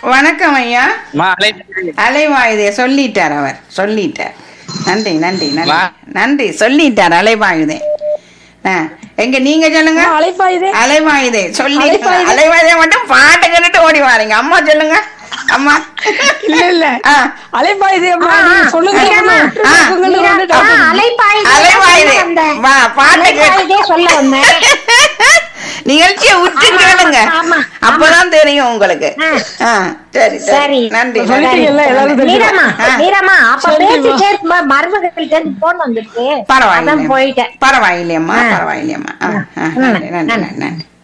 வணக்கம் ஐயா மா அழைப்பு அலைவாயுதே சொல்லிட்டார் அவர் சொல்லிட்டார் நன்றி நன்றி நன்றி வா. நன்றி சொல்லிட்டார் அலைவாயுதே ஆ, எங்க நீங்க சொல்லுங்க அழைப்பாயுதே அலைவாயுதே சொல்லி அலைவாயுதே. அலைவாயுதே மட்டும் பாட்டு கேட்டுட்டு ஓடி வாரீங்க அம்மா சொல்லுங்க அம்மா இல்ல இல்ல ஆ. அழைப்பாயுதே அம்மா ஆ, நீங்க சொல்லுங்க மீராம்மா. அம்மா. ஆ. உங்களுக்கு மீரா- வந்து ஆ, doubt. அலைப்பாயுதே அலைவாயுதே சொல்ல வந்தேன். வா பாட்டு கேட்டு அலைப்பாயுதே சொல்ல வந்தேன் நிகழ்ச்சியை உற்று ஆமா, கேளுங்க ஆமா, ஆமா. அப்பதான் தெரியும் உங்களுக்கு ஆ. ஆ, சரி சரி சரி நன்றி நன்றி. சொல்லிட்டீங்கல்ல, எல்லாரும் தெரியும். மீரம்மா ஆ. மீரம்மா அப்ப சரிம்மா. பேசிட்டே இருக்கும்போது மருமகள்கிட்ட இருந்து போன் வந்துருக்கு பரவாயில்லை அதான் போயிட்டேன் பரவாயில்லையம்மா ஆ. பரவாயில்லையம்மா ஆ, ஆ, ம், நன்றி நன்றி நன்றி. நன்றி நன்றி